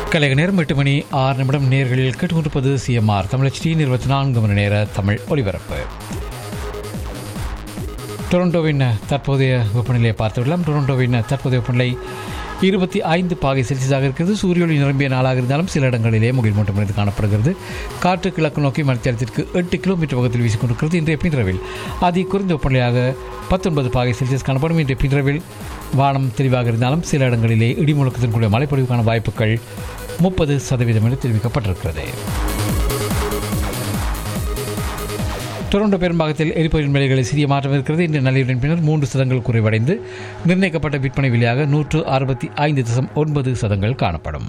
கலைக நேரம் எட்டு மணி ஆறு நிமிடம் நேர்களில் கேட்டுக்கொண்டிருப்பது சிஎம்ஆர் தமிழச்சி இருபத்தி நான்கு மணி நேர தமிழ் ஒலிபரப்பு டொரண்டோவின் தற்போதைய வெப்பநிலையை பார்த்துவிடலாம் டொரண்டோவின் தற்போதைய வெப்பநிலை இருபத்தி ஐந்து பாகை செல்சியஸாக இருக்கிறது சூரிய ஒளி நிரம்பிய நாளாக இருந்தாலும் சில இடங்களிலே முகில் மூட்டம் இருந்து காணப்படுகிறது காற்று கிழக்கு நோக்கி மணித்தியாலத்திற்கு எட்டு கிலோமீட்டர் வேகத்தில் வீசிக்கொண்டிருக்கிறது இன்றைய பின்றவில் அதி குறைந்த வெப்பநிலையாக பத்தொன்பது பாகை செல்சியஸ் காணப்படும் இன்றைய பின்றவில் வானம் தெளிவாக இருந்தாலும் சில இடங்களிலே இடிமுழக்கத்தின் கூடிய மழைப்பொழிவுக்கான வாய்ப்புகள் முப்பது சதவீதம் என தெரிவிக்கப்பட்டிருக்கிறது டொரண்டோ பெரும்பாகத்தில் எரிபொருள் விலைகளில் சிறிய மாற்றம் இருக்கிறது இன்று நள்ளிரவின் பின்னர் மூன்று சதங்கள் குறைவடைந்து நிர்ணயிக்கப்பட்ட விற்பனை விலையாக நூற்று அறுபத்தி ஐந்து தசம் ஒன்பது சதங்கள் காணப்படும்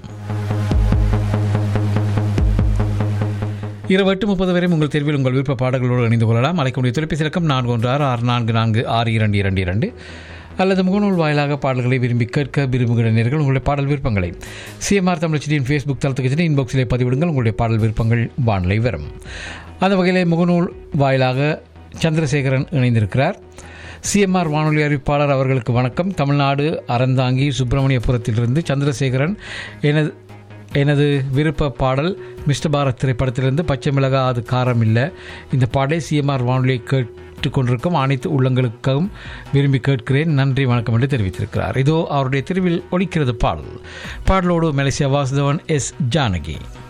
இரவு எட்டு முப்பது வரை உங்கள் தேர்வில் உங்கள் விருப்ப பாடல்களோடு இணைந்து கொள்ளலாம் அழைக்கக்கூடிய தொலைபேசி இலக்கம் நான்கு ஒன்று ஆறு ஆறு நான்கு நான்கு ஆறு இரண்டு இரண்டு இரண்டு அல்லது முகநூல் வாயிலாக பாடல்களை விரும்பி கேட்க விரும்புகிற நேர்கள் உங்களுடைய பாடல் விருப்பங்களை சிஎம்ஆர் தமிழச்சியின் ஃபேஸ்புக் தளத்துக்கு சென்று இன்பாக்ஸிலே பதிவிடுங்கள் உங்களுடைய பாடல் விருப்பங்கள் வானிலை வரும் அந்த வகையிலே முகநூல் வாயிலாக சந்திரசேகரன் இணைந்திருக்கிறார் சிஎம்ஆர் வானொலி அறிவிப்பாளர் அவர்களுக்கு வணக்கம் தமிழ்நாடு அறந்தாங்கி சுப்பிரமணியபுரத்திலிருந்து சந்திரசேகரன் எனது எனது விருப்ப பாடல் மிஸ்டர் பாரத் திரைப்படத்திலிருந்து பச்சை மிளகா அது காரம் இல்லை இந்த பாடலை சிஎம்ஆர் வானொலியை கேட்டுக்கொண்டிருக்கும் அனைத்து உள்ளங்களுக்கும் விரும்பி கேட்கிறேன் நன்றி வணக்கம் என்று தெரிவித்திருக்கிறார் இதோ அவருடைய தெருவில் ஒலிக்கிறது பாடல் பாடலோடு மலேசியா வாசுதவன் எஸ் ஜானகி